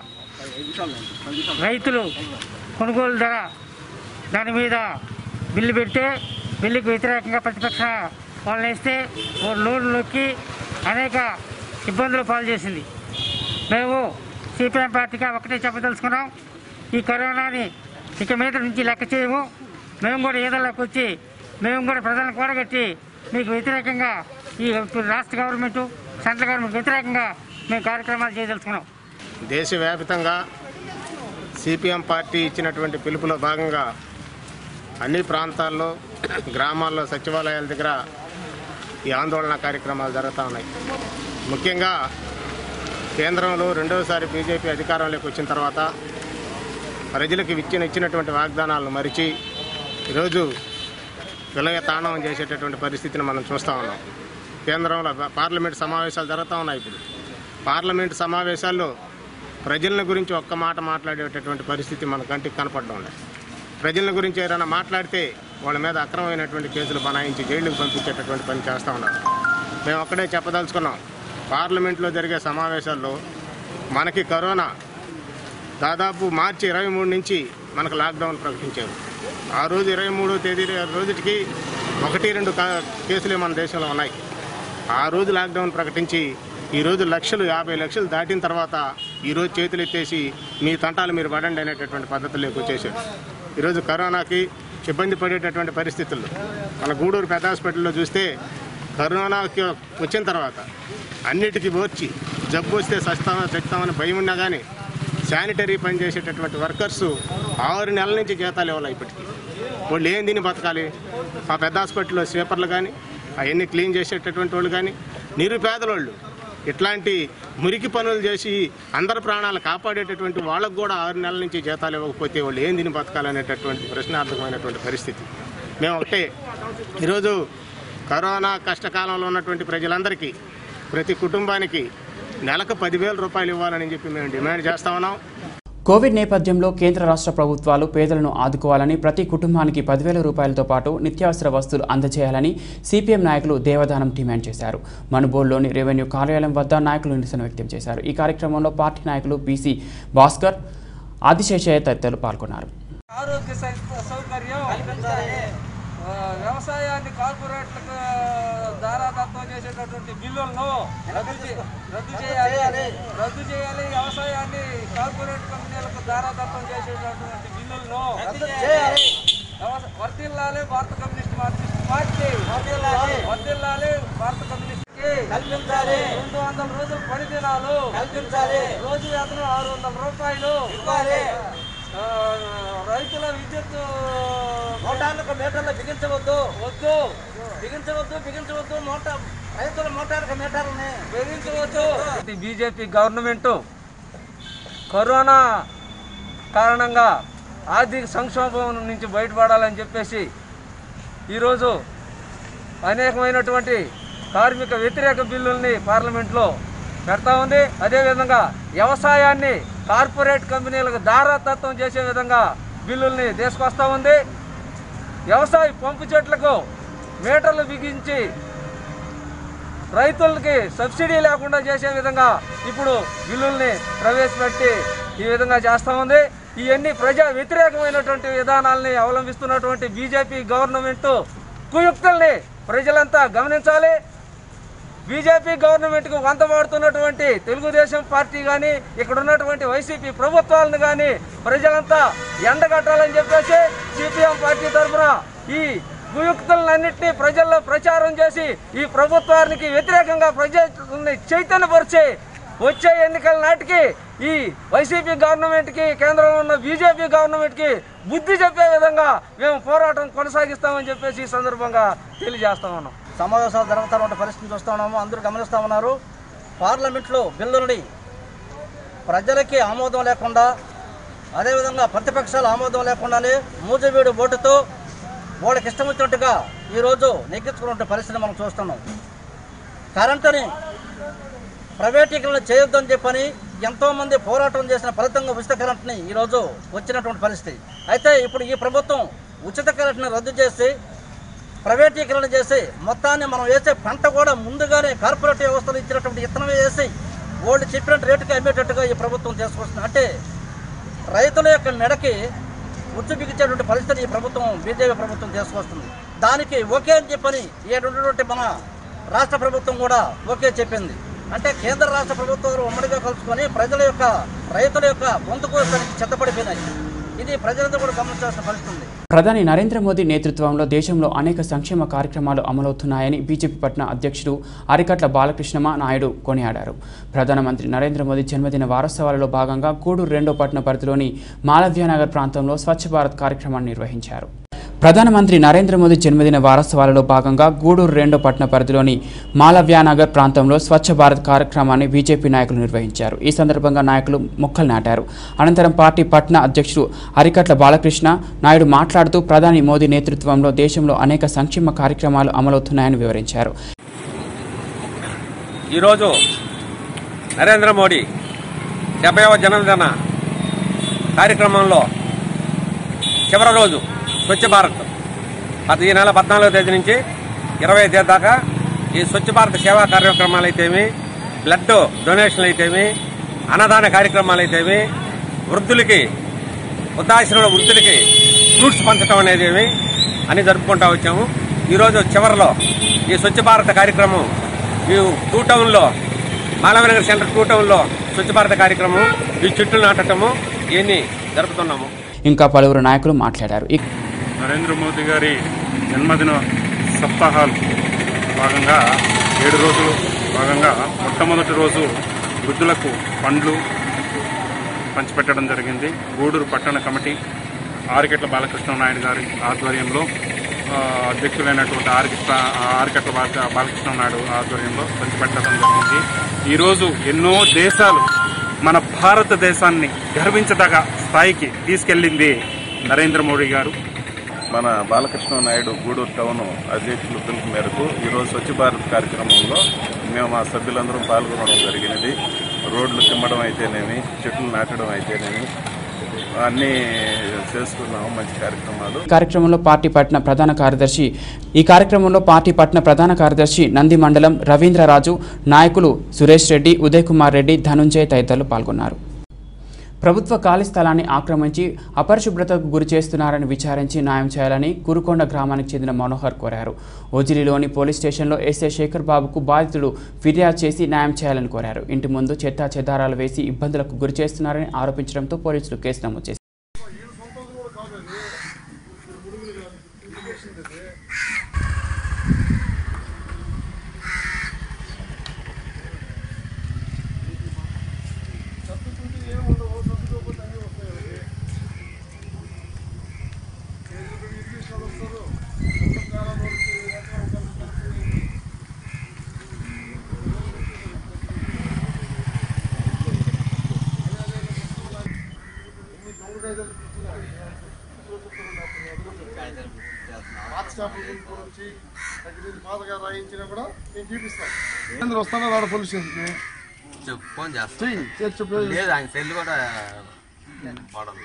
రైతులు కొనుగోలు ధర దాని మీద బిల్లు పెడితే బిల్లుకు వ్యతిరేకంగా ప్రతిపక్ష వాళ్ళు వేస్తే ఓ లోన్లు నొక్కి అనేక ఇబ్బందులు పాలు చేసింది మేము సిపిఎం పార్టీగా ఒకటే చెప్పదలుచుకున్నాం ఈ కరోనాని ఇక మీద నుంచి లెక్క చేయము మేము కూడా ఏదోలోకి వచ్చి మేము కూడా ప్రజలను కూడగట్టి మీకు వ్యతిరేకంగా ఈ రాష్ట్ర గవర్నమెంట్ సెంట్రల్ గవర్నమెంట్ వ్యతిరేకంగా మేము కార్యక్రమాలు చేయదలుచుకున్నాం దేశవ్యాప్తంగా సిపిఎం పార్టీ ఇచ్చినటువంటి పిలుపులో భాగంగా అన్ని ప్రాంతాల్లో గ్రామాల్లో సచివాలయాల దగ్గర ఈ ఆందోళన కార్యక్రమాలు జరుగుతూ ఉన్నాయి ముఖ్యంగా కేంద్రంలో రెండవసారి బీజేపీ అధికారంలోకి వచ్చిన తర్వాత ప్రజలకు ఇచ్చిన ఇచ్చినటువంటి వాగ్దానాలను మరిచి ఈరోజు విలయ తాండవం చేసేటటువంటి పరిస్థితిని మనం చూస్తూ ఉన్నాం కేంద్రంలో పార్లమెంట్ సమావేశాలు జరుగుతూ ఉన్నాయి ఇప్పుడు పార్లమెంట్ సమావేశాల్లో ప్రజల గురించి ఒక్క మాట మాట్లాడేటటువంటి పరిస్థితి మన కంటికి కనపడడం లేదు ప్రజల గురించి ఏదైనా మాట్లాడితే వాళ్ళ మీద అక్రమమైనటువంటి కేసులు బనాయించి జైలుకు పంపించేటటువంటి పని చేస్తూ ఉన్నారు మేము ఒక్కడే చెప్పదలుచుకున్నాం పార్లమెంట్లో జరిగే సమావేశాల్లో మనకి కరోనా దాదాపు మార్చి ఇరవై మూడు నుంచి మనకు లాక్డౌన్ ప్రకటించారు ఆ రోజు ఇరవై మూడో తేదీ రోజుకి ఒకటి రెండు కా- కేసులే మన దేశంలో ఉన్నాయి ఆ రోజు లాక్డౌన్ ప్రకటించి ఈరోజు లక్షలు యాభై లక్షలు దాటిన తర్వాత ఈరోజు చేతులు ఎత్తేసి మీ తంటాలు మీరు పడండి అనేటటువంటి పద్ధతుల్లోకి వచ్చేసారు ఈరోజు కరోనాకి ఇబ్బంది పడేటటువంటి పరిస్థితుల్లో మన గూడూరు పెద్ద హాస్పిటల్లో చూస్తే కరోనాకి వచ్చిన తర్వాత అన్నిటికీ ఓర్చి జబ్బు వస్తే సస్తామా చస్తామని భయం ఉన్నా కానీ శానిటరీ పని చేసేటటువంటి వర్కర్స్ ఆరు నెలల నుంచి జీతాలు ఇవ్వాలి ఇప్పటికి వాళ్ళు ఏం తిని బతకాలి ఆ పెద్ద హాస్పిటల్లో స్వీపర్లు కానీ అవన్నీ క్లీన్ చేసేటటువంటి వాళ్ళు కానీ నిరుపేదలోళ్ళు ఇట్లాంటి మురికి పనులు చేసి అందరి ప్రాణాలు కాపాడేటటువంటి వాళ్ళకు కూడా ఆరు నెలల నుంచి జీతాలు ఇవ్వకపోతే వాళ్ళు ఏం తిని బతకాలనేటటువంటి ప్రశ్నార్థకమైనటువంటి పరిస్థితి మేము ఒకటే ఈరోజు కరోనా కష్టకాలంలో ఉన్నటువంటి ప్రజలందరికీ ప్రతి కుటుంబానికి నెలకు పదివేల రూపాయలు ఇవ్వాలని చెప్పి మేము డిమాండ్ చేస్తా ఉన్నాం కోవిడ్ నేపథ్యంలో కేంద్ర రాష్ట్ర ప్రభుత్వాలు పేదలను ఆదుకోవాలని ప్రతి కుటుంబానికి పదివేల రూపాయలతో పాటు నిత్యావసర వస్తువులు అందజేయాలని సిపిఎం నాయకులు దేవదానం డిమాండ్ చేశారు మనుబోలులోని రెవెన్యూ కార్యాలయం వద్ద నాయకులు నిరసన వ్యక్తం చేశారు ఈ కార్యక్రమంలో పార్టీ నాయకులు బీసీ భాస్కర్ ఆదిశేషయ్య తదితరులు పాల్గొన్నారు ఆరోగ్య సౌ- సౌకర్యం ఆ, వ్యవసాయాన్ని కార్పొరేట్లకు దారాదత్తం చేసేటటువంటి బిల్లులను రద్దు చే- రద్దు చేయాలి రద్దు చేయాలి వ్యవసాయాన్ని కార్పొరేట్ కంపెనీలకు దారాదత్తం చేసేటటువంటి బిల్లులను వ్యవసా- వర్ధిల్లాలి భారత కమ్యూనిస్ట్ మార్క్సిస్ట్ పార్టీ వర్ధిల్లాలి భారత కమ్యూనిస్ట్ కల్పించాలి రెండు వందల రోజులు పని దినాలు కల్పించాలి రోజు వేతనం ఆరు వందల రూపాయలు ఇవ్వాలి ఆ, రైతుల విద్యుత్ మోటార్లకు మీటర్లు బిగించవద్దు వద్దు బిగించవద్దు బిగించవద్దు మోటార్ రైతుల మోటార్లకు మీటర్లని బిగించవద్దు బీజేపీ గవర్నమెంట్ కరోనా కారణంగా ఆర్థిక సంక్షోభం నుంచి బయటపడాలని చెప్పేసి ఈరోజు అనేకమైనటువంటి కార్మిక వ్యతిరేక బిల్లుల్ని పార్లమెంట్లో పెడతా ఉంది అదేవిధంగా వ్యవసాయాన్ని కార్పొరేట్ కంపెనీలకు దారాతత్వం చేసే విధంగా బిల్లుల్ని తీసుకొస్తా ఉంది వ్యవసాయ పంపు చెట్లకు మీటర్లు బిగించి రైతులకి సబ్సిడీ లేకుండా చేసే విధంగా ఇప్పుడు బిల్లుల్ని ప్రవేశపెట్టి ఈ విధంగా చేస్తూ ఉంది ఇవన్నీ ప్రజా వ్యతిరేకమైనటువంటి విధానాల్ని అవలంబిస్తున్నటువంటి బీజేపీ గవర్నమెంట్ కుయుక్తుల్ని ప్రజలంతా గమనించాలి బీజేపీ గవర్నమెంట్కు వంతపాడుతున్నటువంటి తెలుగుదేశం పార్టీ కానీ ఇక్కడ ఉన్నటువంటి వైసీపీ ప్రభుత్వాలను కానీ ప్రజలంతా ఎండగట్టాలని చెప్పేసి సిపిఎం పార్టీ తరఫున ఈ కుయుక్తులన్నింటినీ ప్రజల్లో ప్రచారం చేసి ఈ ప్రభుత్వానికి వ్యతిరేకంగా ప్రజల్ని చైతన్యపరిచి వచ్చే ఎన్నికల నాటికి ఈ వైసీపీ గవర్నమెంట్కి కేంద్రంలో ఉన్న బీజేపీ గవర్నమెంట్కి బుద్ధి చెప్పే విధంగా మేము పోరాటం కొనసాగిస్తామని చెప్పేసి ఈ సందర్భంగా తెలియజేస్తా ఉన్నాం సమావేశాలు జరుగుతున్న పరిస్థితిని చూస్తూ ఉన్నాము అందరూ గమనిస్తూ ఉన్నారు పార్లమెంట్లో బిల్లులని ప్రజలకి ఆమోదం లేకుండా అదేవిధంగా ప్రతిపక్షాలు ఆమోదం లేకుండానే మూజవీడు ఓటుతో వాళ్ళకి ఇష్టం వచ్చినట్టుగా ఈరోజు నెగ్గించుకున్న పరిస్థితిని మనం చూస్తున్నాం కరెంటుని ప్రైవేటీకరణ చేయొద్దని చెప్పని ఎంతోమంది పోరాటం చేసిన ఫలితంగా ఉచిత కరెంట్ని ఈరోజు వచ్చినటువంటి పరిస్థితి అయితే ఇప్పుడు ఈ ప్రభుత్వం ఉచిత కరెంట్ని రద్దు చేసి ప్రైవేటీకరణ చేసి మొత్తాన్ని మనం వేసే పంట కూడా ముందుగానే కార్పొరేట్ వ్యవస్థలు ఇచ్చినటువంటి ఇత్తనం వేసి వాళ్ళు చెప్పినట్టు రేటుకి అమ్మేటట్టుగా ఈ ప్రభుత్వం తీసుకొస్తుంది అంటే రైతుల యొక్క మెడకి ఉచ్చు బిగించేటువంటి పరిస్థితిని ఈ ప్రభుత్వం బీజేపీ ప్రభుత్వం తీసుకొస్తుంది దానికి ఓకే అని చెప్పని ఏడున్నటువంటి మన రాష్ట్ర ప్రభుత్వం కూడా ఓకే చెప్పింది అంటే కేంద్ర రాష్ట్ర ప్రభుత్వాలు ఉమ్మడిగా కలుసుకొని ప్రజల యొక్క రైతుల యొక్క గొంతు కోసం చెత్తపడిపోయినాయి ఇది ప్రజలంతా కూడా గమనించాల్సిన పరిస్థితి ఉంది ప్రధాని నరేంద్ర మోదీ నేతృత్వంలో దేశంలో అనేక సంక్షేమ కార్యక్రమాలు అమలవుతున్నాయని బీజేపీ పట్న అధ్యక్షుడు అరికట్ల బాలకృష్ణమ నాయుడు కొనియాడారు ప్రధానమంత్రి నరేంద్ర మోదీ జన్మదిన వారోత్సవాలలో భాగంగా గూడూరు రెండో పట్టణ పరిధిలోని మాలవ్యానగర్ ప్రాంతంలో స్వచ్ఛ భారత్ కార్యక్రమాన్ని నిర్వహించారు ప్రధానమంత్రి నరేంద్ర మోదీ జన్మదిన వారోత్సవాలలో భాగంగా గూడూరు రెండో పట్టణ పరిధిలోని మాలవ్యానగర్ ప్రాంతంలో స్వచ్ఛ భారత్ కార్యక్రమాన్ని బీజేపీ నాయకులు నిర్వహించారు ఈ సందర్భంగా నాయకులు మొక్కలు నాటారు అనంతరం పార్టీ పట్న అధ్యక్షుడు అరికట్ల బాలకృష్ణ నాయుడు మాట్లాడుతూ ప్రధాని మోదీ నేతృత్వంలో దేశంలో అనేక సంక్షేమ కార్యక్రమాలు అమలవుతున్నాయని వివరించారు ఈరోజు నరేంద్ర మోడీ డెబ్బైవ జన్మదిన కార్యక్రమంలో చివరి రోజు స్వచ్ఛ భారత్ అది ఈ నెల పద్నాలుగో తేదీ నుంచి ఇరవై తేదీ దాకా ఈ స్వచ్ఛ భారత్ సేవా కార్యక్రమాలు అయితేమి బ్లడ్ డొనేషన్లు అయితేమి అన్నదాన కార్యక్రమాలు అయితేమి వృద్ధులకి వృద్ధాశ్రమంలో వృద్ధులకి ఫ్రూట్స్ పంచడం అనేది ఏమి అని జరుపుకుంటా వచ్చాము ఈరోజు చివరిలో ఈ స్వచ్ఛ భారత్ కార్యక్రమం ఈ టూ టౌన్లో మాలవనగర్ సెంటర్ టూ టౌన్లో స్వచ్ఛ భారత్ కార్యక్రమం ఈ చెట్లు నాటటము ఇవన్నీ జరుపుతున్నాము ఇంకా పలువురు నాయకులు మాట్లాడారు ఈ నరేంద్ర మోదీ గారి జన్మదిన సప్తాహాలు భాగంగా ఏడు రోజులు భాగంగా మొట్టమొదటి రోజు వృద్ధులకు పండ్లు పంచిపెట్టడం జరిగింది గూడూరు పట్టణ కమిటీ ఆరికెట్ల బాలకృష్ణ నాయుడు గారి ఆధ్వర్యంలో ఆ, అధ్యక్షులైనటువంటి ఆరికెట్ల ఆరికెట్ల బాల బాలకృష్ణ నాయుడు ఆధ్వర్యంలో పంచిపెట్టడం జరిగింది ఈరోజు ఎన్నో దేశాలు మన భారతదేశాన్ని గర్వించదగ స్థాయికి తీసుకెళ్ళింది నరేంద్ర మోడీ గారు మన బాలకృష్ణ నాయుడు గూడూరు టౌన్ అధ్యక్షుల పిలుపు మేరకు ఈరోజు స్వచ్ఛ భారత్ కార్యక్రమంలో మేము మా సభ్యులందరం పాల్గొనడం జరిగినది రోడ్లు చిమ్మడం అయితేనేమి చెట్లు నాటడం అయితేనేమి అన్నీ చేసుకున్నాము మంచి కార్యక్రమాలు ఈ కార్యక్రమంలో పార్టీ పట్టణ ప్రధాన కార్యదర్శి ఈ కార్యక్రమంలో పార్టీ పట్టణ ప్రధాన కార్యదర్శి నంది మండలం రవీంద్రరాజు నాయకులు సురేష్ రెడ్డి ఉదయ్ కుమార్ రెడ్డి ధనుంజయ్ తదితరులు పాల్గొన్నారు ప్రభుత్వ ఖాళీ స్థలాన్ని ఆక్రమించి అపరిశుభ్రతకు గురి చేస్తున్నారని విచారించి న్యాయం చేయాలని కురుకొండ గ్రామానికి చెందిన మనోహర్ కోరారు ఓజిలిలోని పోలీస్ స్టేషన్లో ఎస్ఐ శేఖర్ బాబుకు బాధితుడు ఫిర్యాదు చేసి న్యాయం చేయాలని కోరారు ఇంటి ముందు చెత్తా చెదారాలు వేసి ఇబ్బందులకు గురి చేస్తున్నారని ఆరోపించడంతో పోలీసులు కేసు నమోదు చేశారు కేంద్ర వస్తానా రాడ పోలీస్ స్టేషన్కి చెప్పు ఫోన్ చేస్తా చెయ్యి చేసి చెప్పు లేదు ఆయన సెల్ కూడా వాడదు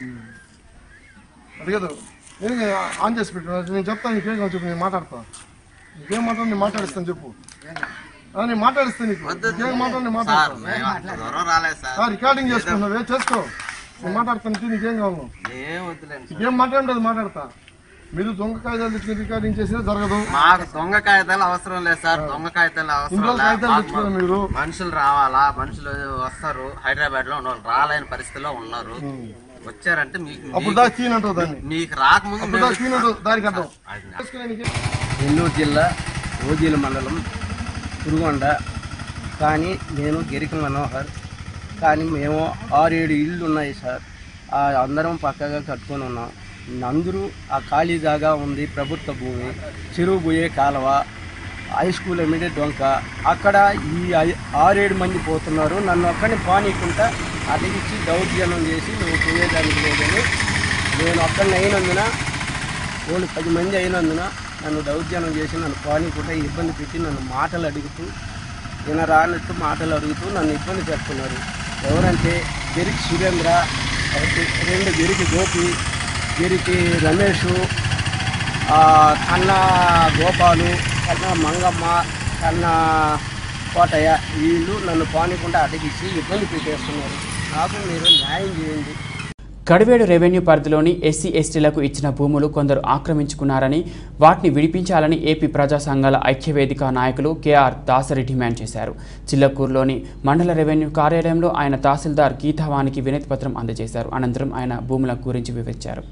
అడిగదు నేను ఆన్ చేసి పెట్టు నేను చెప్తాను నీకేం కావాలి చెప్పు నేను మాట్లాడతా నీకేం మాట్లాడు నేను మాట్లాడిస్తాను చెప్పు ఆ, నేను మాట్లాడిస్తాను నీకు నీకేం మాట్లాడు నేను సార్ మేము అంత మాట్లాడతాను దూరం రాలేదు సార్ ఆ, రికార్డింగ్ చేసుకున్నావు ఏ చేసుకో నేను మాట్లాడతాను నీకు నీకేం కావాలి ఏం వద్దులేండి సార్. నీకేం మాట్లాడదు మాట్లాడతా మీరు దొంగ కాగితాలు తెచ్చుకుని రికార్డింగ్ చేసినా జరగదు మాకు దొంగ కాగితాలు అవసరం లేదు సార్ దొంగ కాగితాలు అవసరం ఇంట్లో లేదు. కాగితాలు మాకు తెచ్చుకోవాలి మీరు. మనుషులు రావాలా మనుషులు వస్తారు హైదరాబాద్ లో ఉన్నవాళ్ళు రాలేని పరిస్థితిలో ఉన్నారు వచ్చారంటే మీకు అప్పుడు దాకా కీన్ అంటావు దాన్ని మీకు రాకముందు అప్పుడు దాకా కీన్ అంటావు దానికి అర్థం నెల్లూరు జిల్లా ఓజీల మండలం పురుగొండ కానీ నేను గిరికి మనోహర్ కానీ మేము ఆరు ఏడు ఇళ్ళు ఉన్నాయి సార్ ఆ అందరం పక్కగా కట్టుకొని ఉన్నాం అందరూ ఆ ఖాళీ జాగా ఉంది ప్రభుత్వ భూమి చెరువు పోయే కాలువ హై స్కూల్ ఎమ్మిడే డొంక అక్కడ ఈ ఐ- ఆరేడు మంది పోతున్నారు నన్ను ఒక్కడిని పానీకుంటా అడిగిచ్చి దౌర్జన్యం చేసి నువ్వు పోయేదానికి లేదని నేను ఒక్కడిని అయినందున వాళ్ళు పది మంది అయినందున నన్ను దౌర్జన్యం చేసి నన్ను పానీకుంటా ఇబ్బంది పెట్టి నన్ను మాటలు అడుగుతూ వినరానట్టు మాటలు అడుగుతూ నన్ను ఇబ్బంది పెడుతున్నారు ఎవరంటే గిరికి సురేంద్ర ఒకటి రెండు గిరికి గోపి గిరికి రమేష్ ఆ, కన్నా గోపాలు కన్నా మంగమ్మ కన్నా కోటయ్య వీళ్ళు నన్ను పానీకుండా అడిగిచ్చి ఇబ్బంది పెట్టేస్తున్నారు నాకు మీరు న్యాయం చేయండి కడివేడు రెవెన్యూ పరిధిలోని ఎస్సీ ఎస్టీలకు ఇచ్చిన భూములు కొందరు ఆక్రమించుకున్నారని వాటిని విడిపించాలని ఏపీ ప్రజా సంఘాల ఐక్యవేదిక నాయకులు కేఆర్ దాసరి డిమాండ్ చేశారు చిల్లకూరులోని మండల రెవెన్యూ కార్యాలయంలో ఆయన తహసీల్దార్ గీతావానికి వినతి పత్రం అందజేశారు అనంతరం ఆయన భూముల గురించి వివరించారు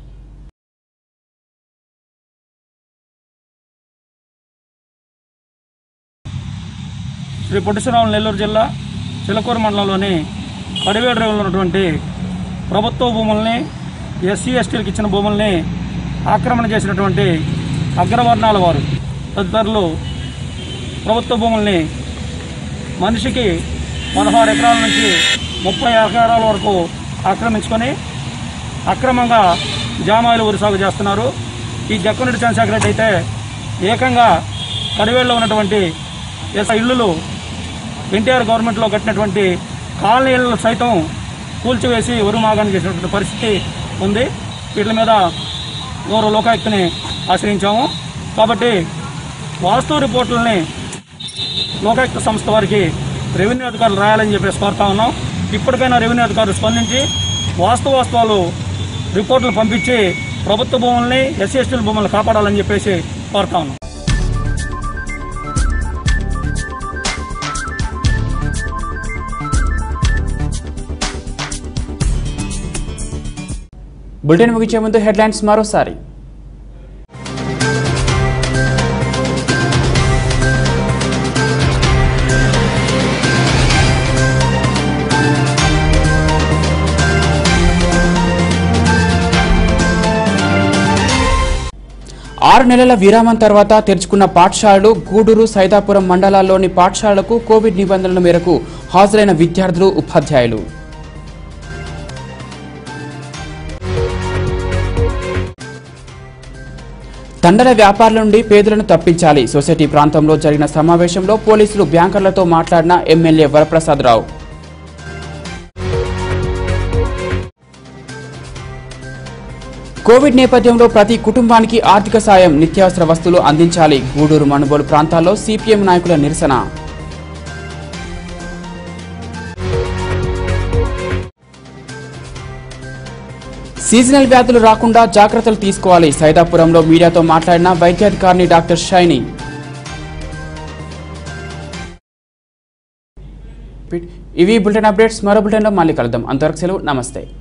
శ్రీ పొట్టిశ్వరరావు నెల్లూరు జిల్లా చిలకూరు మండలంలోని పడివేడు రేవులో ఉన్నటువంటి ప్రభుత్వ భూముల్ని ఎస్సీ ఎస్టీలకు ఇచ్చిన భూముల్ని ఆక్రమణ చేసినటువంటి అగ్రవర్ణాల వారు తదితరులు ప్రభుత్వ భూముల్ని మనిషికి పదహారు ఎకరాల నుంచి ముప్పై ఎకరాల వరకు ఆక్రమించుకొని అక్రమంగా జామాయిలు ఊరి సాగు చేస్తున్నారు ఈ జక్కనరెడ్డి చంద్రశేఖర రెడ్డి అయితే ఏకంగా కడివేళ్ళలో ఉన్నటువంటి ఎస్ ఇళ్ళు ఎన్టీఆర్ గవర్నమెంట్లో కట్టినటువంటి కాలనీ ఇళ్ళు సైతం కూల్చివేసి ఉరుమాగాన్ని చేసినటువంటి పరిస్థితి ఉంది వీటి మీద గౌరవ లోకాయుక్తని ఆశ్రయించాము కాబట్టి వాస్తు రిపోర్టులని లోకాయుక్త సంస్థ వారికి రెవెన్యూ అధికారులు రాయాలని చెప్పేసి కోరుతా ఉన్నాం ఇప్పటికైనా రెవెన్యూ అధికారులు స్పందించి వాస్తవ వాస్తవాలు రిపోర్టులు పంపించి ప్రభుత్వ భూముల్ని ఎస్సీ ఎస్టీల భూములను కాపాడాలని చెప్పేసి కోరుతా ఉన్నాం బులెటిన్ ముగించే ముందు హెడ్లైన్స్ మరోసారి ఆరు నెలల విరామం తర్వాత తెరుచుకున్న పాఠశాలలు గూడూరు సైదాపురం మండలాల్లోని పాఠశాలలకు కోవిడ్ నిబంధనల మేరకు హాజరైన విద్యార్థులు ఉపాధ్యాయులు తండల వ్యాపారుల నుండి పేదలను తప్పించాలి సొసైటీ ప్రాంతంలో జరిగిన సమావేశంలో పోలీసులు బ్యాంకర్లతో మాట్లాడిన ఎమ్మెల్యే వరప్రసాదరావు కోవిడ్ నేపథ్యంలో ప్రతి కుటుంబానికి ఆర్థిక సాయం నిత్యావసర వస్తువులు అందించాలి గూడూరు మనుబోలు ప్రాంతాల్లో సిపిఎం నాయకుల నిరసన సీజనల్ వ్యాధులు రాకుండా జాగ్రత్తలు తీసుకోవాలి సైదాపురంలో మీడియాతో మాట్లాడిన వైద్యాధికారిని డాక్టర్ షైని ఇవి బులెటిన్ అప్డేట్స్ మరో బులెటిన్లో మళ్ళీ కలుద్దాం అంతవరకు సెలవు నమస్తే